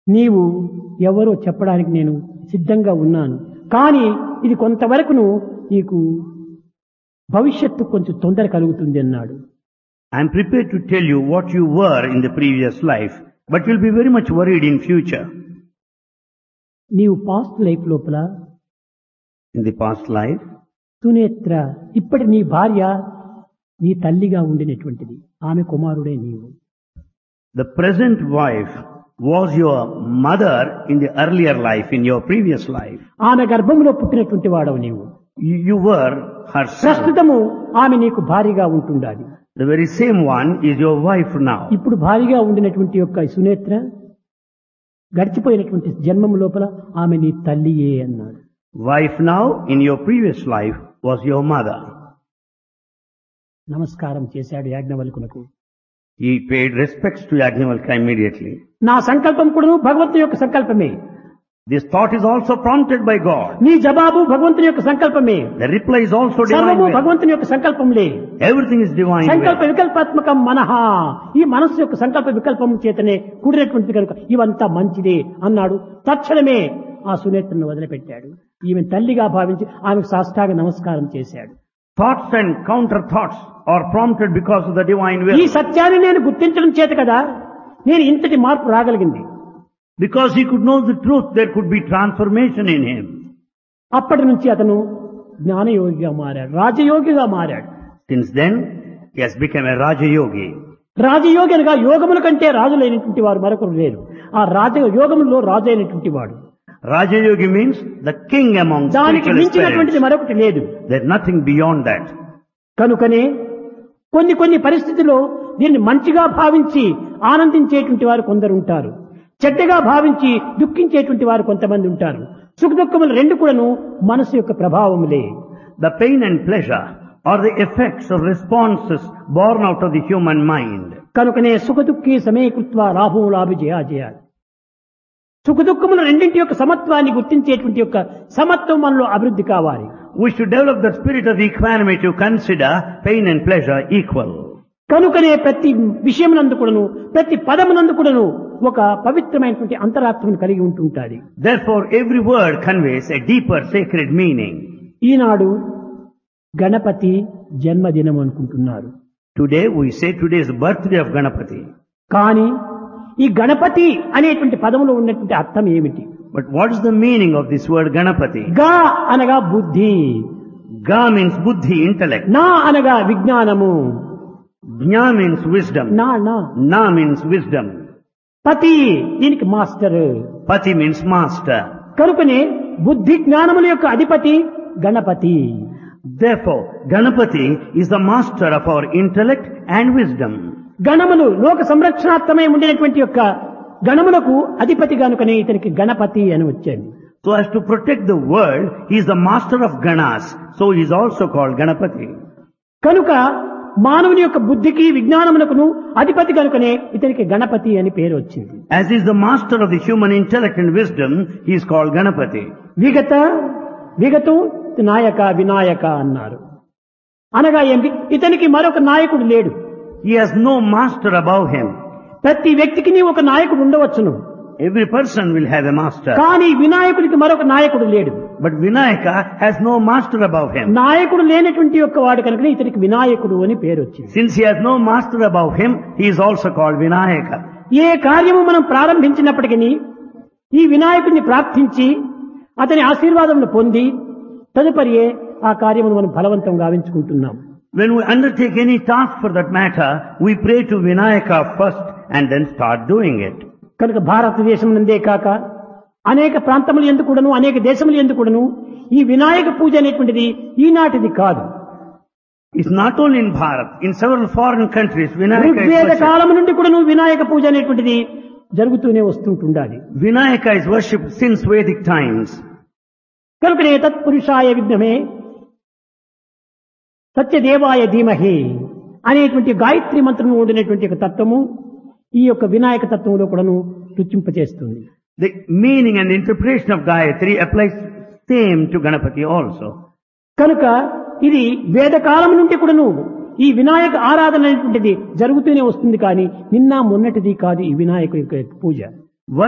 నీవు ఎవరో చెప్పడానికి నేను సిద్ధంగా ఉన్నాను కానీ ఇది కొంతవరకును నీకు భవిష్యత్తు కొంచెం తొందర కలుగుతుంది అన్నాడు I am prepared to tell you what you were in the previous life, but you'll be very much worried in future. నీవు పాస్ట్ లైఫ్ లోపల In the past life, Sunetra ఇప్పటి నీ భార్య నీ తల్లిగా ఉండినటువంటిది ఆమె కుమారుడే నీవు the present wife was your mother in the earlier life, in your previous life. ఆమె గర్భంలో పుట్టినటువంటి వాడవు నీవు You, you were her son. ప్రస్తుతము ఆమె నీకు భారీగా ఉంటుండాలి The very same one is your wife now. ఇప్పుడు భారీగా ఉండినటువంటి యొక్క ఈ సునేత్ర గడిచిపోయినటువంటి జన్మం లోపల ఆమె నీ తల్లియే అన్నాడు Wife now, in your previous life, was your mother. నమస్కారం చేశాడు యాజ్ఞవల్కునకు He paid respects to Yajnavalkya immediately. నా సంకల్పం కూడాను భగవంతుని యొక్క సంకల్పమే This thought is also prompted by God. నీ జవాబు భగవంతుని యొక్క సంకల్పమే The reply is also divine సర్వము will. భగవంతుని యొక్క సంకల్పంలే Everything is divine సంకల్ప will. వికల్పాత్మకం మనహ ఈ మనస్సు యొక్క సంకల్ప వికల్పం చేతనే కూడినటువంటిది కనుక ఇవంతా మంచిదే అన్నాడు తక్షణమే ఆ సునేత్రను వదిలిపెట్టాడు ఈమె తల్లిగా భావించి ఆమెకు సాష్టాంగ నమస్కారం చేశాడు Thoughts and counter thoughts are prompted because of the divine ఈ will. సత్యాన్ని నేను గుర్తించడం చేత కదా నేను ఇంతటి మార్పు రాగలిగింది Because he could know the truth, there could be transformation in him. అప్పటి నుంచి అతను జ్ఞానయోగిగా మారాడు రాజయోగిగా మారాడు Since then, he has become a Raja Yogi. రాజయోగి అనగా యోగముల కంటే రాజులైనటువంటి వారు మరొకరు లేరు ఆ రాజ యోగములో రాజు అయినటువంటి వాడు Raja Yogi means the king among దానికి spiritual మించినటువంటిది aspirants. మరొకటి లేదు There's nothing beyond that. కనుకనే కొన్ని కొన్ని పరిస్థితుల్లో దీన్ని మంచిగా భావించి ఆనందించేటువంటి వారు కొందరు ఉంటారు చెడ్డగా భావించి దుఃఖించేటువంటి వారు కొంతమంది ఉంటారు సుఖ దుఃఖములు రెండు కూడాను మనసు యొక్క ప్రభావములే The pain and pleasure are the effects of responses born out of the human mind. కనుకనే సుఖ దుఃఖి సమీకృత్వ లాభం లాభి జయా జయాలి సుఖ దుఃఖముల రెండింటి యొక్క సమత్వాన్ని గుర్తించేటువంటి యొక్క సమత్వం మనలో అభివృద్ధి కావాలి We should develop the spirit of equanimity to consider pain and pleasure equal. కనుకనే ప్రతి విషయమునందు కూడాను ప్రతి పదమునందు కూడాను ఒక పవిత్రమైనటువంటి అంతరాత్మను కలిగి ఉంటుంటాది Therefore, every word conveys a deeper sacred meaning. ఈనాడు గణపతి జన్మదినం అనుకుంటున్నారు Today, we say today is the birthday of Ganapati. కానీ ఈ గణపతి అనేటువంటి పదములో ఉన్నటువంటి అర్థం ఏమిటి But what is the meaning of this word Ganapati? గా అనగా బుద్ధి Ga means buddhi, intellect. నా అనగా విజ్ఞానము Jna means wisdom. నా నా Na means wisdom. పతి దీనికి మాస్టర్ Pati means master. కనుకనే బుద్ధి జ్ఞానముల యొక్క అధిపతి Ganapati Therefore, Ganapati is the master of our intellect and wisdom. గణములు లోక సంరక్షణార్థమై ఉండినటువంటి యొక్క గణములకు అధిపతి కనుకనే ఇతనికి గణపతి అని వచ్చేది So as to protect the world, he is the master of Ganas. So he is also called Ganapati. కనుక మానవుని యొక్క బుద్ధికి విజ్ఞానమునకును అధిపతి కనుకనే ఇతనికి గణపతి అని పేరు వచ్చింది As he is the master of the human intellect and wisdom, he is called Ganapati. విగత విగతం నాయక వినాయక అన్నారు అనగా ఏంటి ఇతనికి మరొక నాయకుడు లేడు He has no master above him. ప్రతి వ్యక్తికి ఒక నాయకుడు ఉండవచ్చును Every person will have a master. కానీ వినాయకుడికి మరొక నాయకుడు లేడు But Vinayaka has no master above him. నాయకుడు లేనటువంటి యొక్క వాడు కనుక ఇతనికి వినాయకుడు అని పేరు వచ్చింది Since he has no master above him, he is also called Vinayaka. ఏ కార్యము మనం ప్రారంభించినప్పటికీ ఈ వినాయకుడిని ప్రార్థించి అతని ఆశీర్వాదమును పొంది తదుపరి ఆ కార్యమును మనం బలవంతం గావించుకుంటున్నాం When we undertake any task for that matter, we pray to Vinayaka first and then start doing it. కనుక భారతదేశం నందే కాక అనేక ప్రాంతములు ఎందుకుడను అనేక దేశములు ఎందుకుడను ఈ వినాయక పూజ అనేటువంటిది ఈనాటిది కాదు It's not only in Bharat, in several foreign countries, Vinayaka is Rigveda worshipped. కాలం నుండి కూడాను వినాయక పూజ అనేటువంటిది జరుగుతూనే వస్తుంటుండాలి Vinayaka is worshipped since Vedic times. కనుకనే తత్పురుషాయ విఘ్నమే సత్యదేవాయ ధీమహి అనేటువంటి గాయత్రి మంత్రం ఉండినటువంటి ఒక తత్వము ఈ యొక్క వినాయక తత్వంలో కూడాను రుచింపచేస్తుంది The meaning and interpretation of Gayatri applies same to Ganapati also. కనుక ఇది వేదకాలం నుండి కూడాను ఈ వినాయక ఆరాధన అనేటువంటిది జరుగుతూనే వస్తుంది కానీ నిన్న మొన్నటిది కాదు ఈ వినాయకుడి యొక్క పూజ